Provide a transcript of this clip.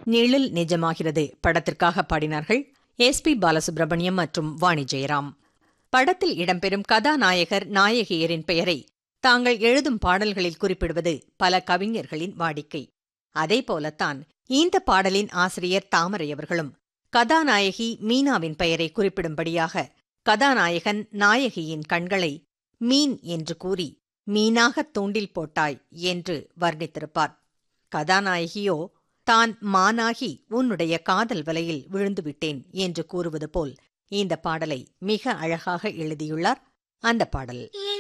நிழல் நிஜமாகிறது படத்திற்காக பாடினார்கள் எஸ் பி பாலசுப்ரமணியம் மற்றும் வாணி ஜெயராம் படத்தில் இடம்பெறும் கதாநாயகர் நாயகியரின் பெயரை தாங்கள் எழுதும் பாடல்களில் குறிப்பிடுவது பல கவிஞர்களின் வாடிக்கை அதேபோலத்தான் இந்த பாடலின் ஆசிரியர் தாமரை அவர்களும் கதாநாயகி மீனாவின் பெயரை குறிப்பிடும்படியாக கதாநாயகன் நாயகியின் கண்களை மீன் என்று கூறி மீனாகத் தூண்டில் போட்டாய் என்று வர்ணித்திருப்பார் கதாநாயகியோ தான் மானாகி உன்னுடைய காதல் வலையில் விழுந்துவிட்டேன் என்று கூறுவது போல் இந்த பாடலை மிக அழகாக எழுதியுள்ளார் அந்த பாடல்